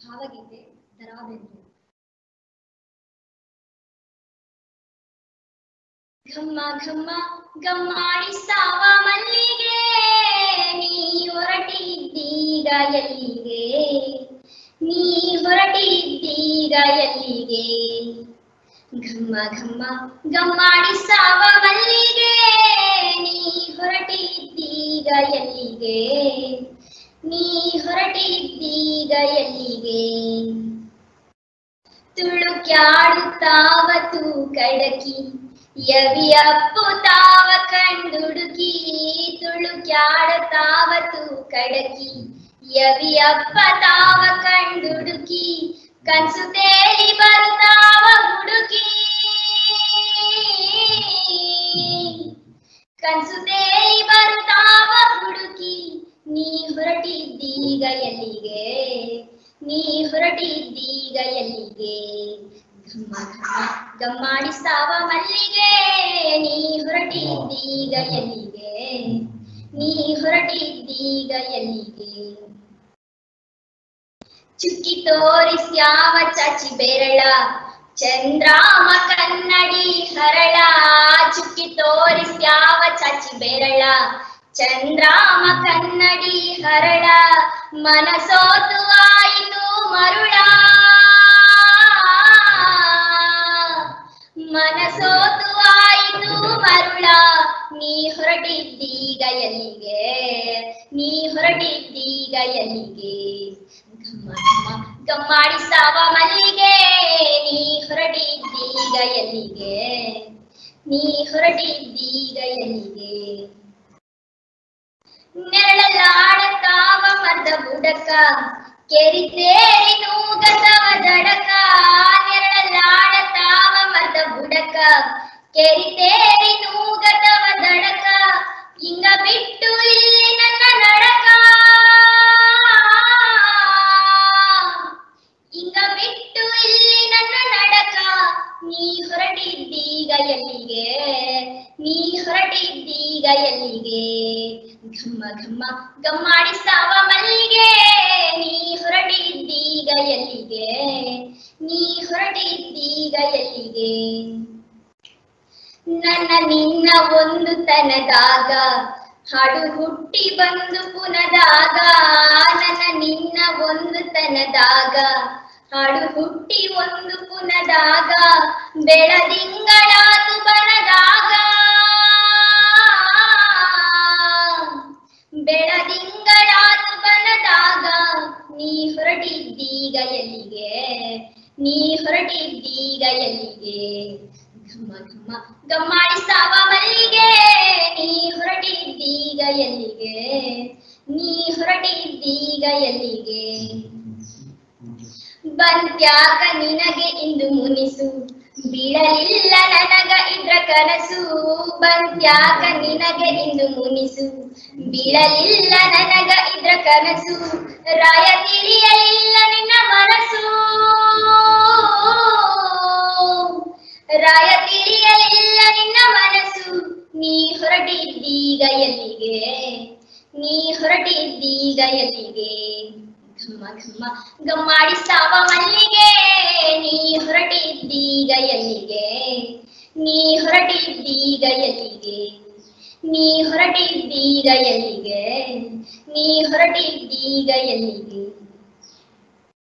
ಭಾವಗೀತೆ ದರಾಬೆಂದು ಘಮ್ಮ ಘಮ್ಮ ಗಮ್ಮಾಡಿಸಾವ ಮಲ್ಲಿಗೆ ನೀ ಹೊರಟಿದ್ದೀಗ ಎಲ್ಲಿಗೆ ನೀ ಹೊರಟಿದ್ದೀಗ ಎಲ್ಲಿಗೆ ಘಮ್ಮ ಘಮ್ಮ ಗಮ್ಮಾಡಿಸಾವ ಮಲ್ಲಿಗೆ ನೀ ಹೊರಟಿದ್ದೀಗ ಎಲ್ಲಿಗೆ ನೀ ಹೊರಟಿದ್ದೀಗ ಎಲ್ಲಿಗೆ ತುಳುಕ್ಯಾಡುತ್ತಾವತು ಕಡಕಿ ಯವಿ ಅಪ್ಪುತ್ತಾವ ಕಂಡುಡುಕಿ ತುಳುಕ್ಯಾಡುತ್ತಾವತು ಕಡಕಿ ಯವಿ ಅಪ್ಪತಾವ ಕಂಡುಡುಕಿ ಕನ್ಸು ತೇಲಿ ಬರುತ್ತಾವ ಹುಡುಕಿ ಕನ್ಸು ತೇಲಿ ಬರುತ್ತಾವ ಹುಡುಕಿ ನೀ ಹೊರಟಿದ್ದೀಗ ಎಲ್ಲಿಗೆ ನೀ ಹೊರಟಿದ್ದೀಗ ಎಲ್ಲಿಗೆ ಘಮ್ಮ ಘಮ್ಮ ಗಮ್ಮಾಡಿಸಾವ ಮಲ್ಲಿಗೆ ನೀ ಹೊರಟಿದ್ದೀಗ ಎಲ್ಲಿಗೆ ನೀ ಹೊರಟಿದ್ದೀಗ ಎಲ್ಲಿಗೆ ಚುಕ್ಕಿ ತೋರಿಸ್ಯಾವ ಚಾಚಿ ಬೆರಳ ಚಂದ್ರಾಮ ಕನ್ನಡಿ ಹರಳ ಚುಕ್ಕಿ ತೋರಿಸ್ಯಾವ ಚಾಚಿ ಬೆರಳ ಚಂದ್ರಾಮ ಕನ್ನಡಿ ಹರಳ ಮನಸೋತು ಆಯಿತು ಮರುಳ ಮನಸೋತು ಆಯಿತು ಮರುಳ ನೀ ಹೊರಟಿದ್ದೀಗ ಎಲ್ಲಿಗೆ ನೀ ಹೊರಟಿದ್ದೀಗ ಎಲ್ಲಿಗೆ ಘಮ್ಮ ಘಮ್ಮ ಗಮ್ಮಾಡಿಸಾವ ಮಲ್ಲಿಗೆ ನೀ ಹೊರಟಿದ್ದೀಗ ಎಲ್ಲಿಗೆ ನೀ ಹೊರಟಿದ್ದೀಗ ಎಲ್ಲಿಗೆ ನೆರಳಲಾಡತಾವ ಮದ ಬುಡಕ ಕೆರಿತೇರಿ ನೂಗತವ ದಡಕ ನೆರಳಲಾಡತಾವ ಮದ ಬುಡಕ ಕೆರಿತೇರಿ ನೂಗತವ ದಡಕ ಹಿಂಗ ಬಿಟ್ಟು ಇಲ್ಲಿ ನನ್ನ ನಡಕ ಹಿಂಗ ಬಿಟ್ಟು ಇಲ್ಲಿ ನನ್ನ ನಡಕ ನೀ ಹೊರಟಿದ್ದೀಗ ಎಲ್ಲಿಗೆ ನೀ ಹೊರಟಿದ್ದೀಗ ಎಲ್ಲಿಗೆ ಘಮ್ಮ ಘಮ್ಮ ಗಮ್ಮಾಡಿಸಾವ ಮಲ್ಲಿಗೆ ನೀ ಹೊರಟಿದ್ದೀಗ ಎಲ್ಲಿಗೆ ನೀ ಹೊರಟಿದ್ದೀಗ ಎಲ್ಲಿಗೆ ನನ್ನ ನಿನ್ನ ಒಂದು ತನದಾಗ ಹಾಡು ಹುಟ್ಟಿ ಬಂದು ಪುನದಾಗ ನನ್ನ ನಿನ್ನ ಒಂದು ತನದಾಗ ಹಾಡು ಹುಟ್ಟಿ ಒಂದು ಪುನದಾಗ ಬೆಳದಿಂಗಳಾತು ಬನದಾಗ ಬೆಳದಿಂಗಳಾತು ಬನದಾಗ ನೀ ಹೊರಟಿದ್ದೀಗ ಎಲ್ಲಿಗೆ ನೀ ಹೊರಟಿದ್ದೀಗ ಎಲ್ಲಿಗೆ ಘಮ್ಮ ಘಮ್ಮ ಗಮ್ಮಾಡಿಸಾವ ಮಲ್ಲಿಗೆ ನೀ ಹೊರಟಿದ್ದೀಗ ಎಲ್ಲಿಗೆ ನೀ ಹೊರಟಿದ್ದೀಗ ಎಲ್ಲಿಗೆ ಬಂತ್ಯಾಗ ನಿನಗೆ ಇಂದು ಮುನಿಸು ಬೀಳಲಿಲ್ಲ ನನಗ ಇದ್ರ ಕನಸು ಬಂತ್ಯಾಗ ನಿನಗೆ ಇಂದು ಮುನಿಸು ಬೀಳಲಿಲ್ಲ ನನಗ ಇದ್ರ ಕನಸು ರಾಯ ತಿಳಿಯಲಿಲ್ಲ ನಿನ್ನ ಮನಸ್ಸು ರಾಯ ತಿಳಿಯಲಿಲ್ಲ ನಿನ್ನ ಮನಸ್ಸು ನೀ ಹೊರಟಿದ್ದೀಗ ಎಲ್ಲಿಗೆ ನೀ ಹೊರಟಿದ್ದೀಗ ಎಲ್ಲಿಗೆ ಘಮ್ಮ ಘಮ್ಮ ಗಮ್ಮಾಡಿಸಾವ ಮಲ್ಲಿಗೆ ನೀ ಹೊರಟಿದ್ದೀಗ ಎಲ್ಲಿಗೆ ನೀ ಹೊರಟಿದ್ದೀಗ ಎಲ್ಲಿಗೆ ನೀ ಹೊರಟಿದ್ದೀಗ ಎಲ್ಲಿಗೆ ನೀ ಹೊರಟಿದ್ದೀಗ ಎಲ್ಲಿಗೆ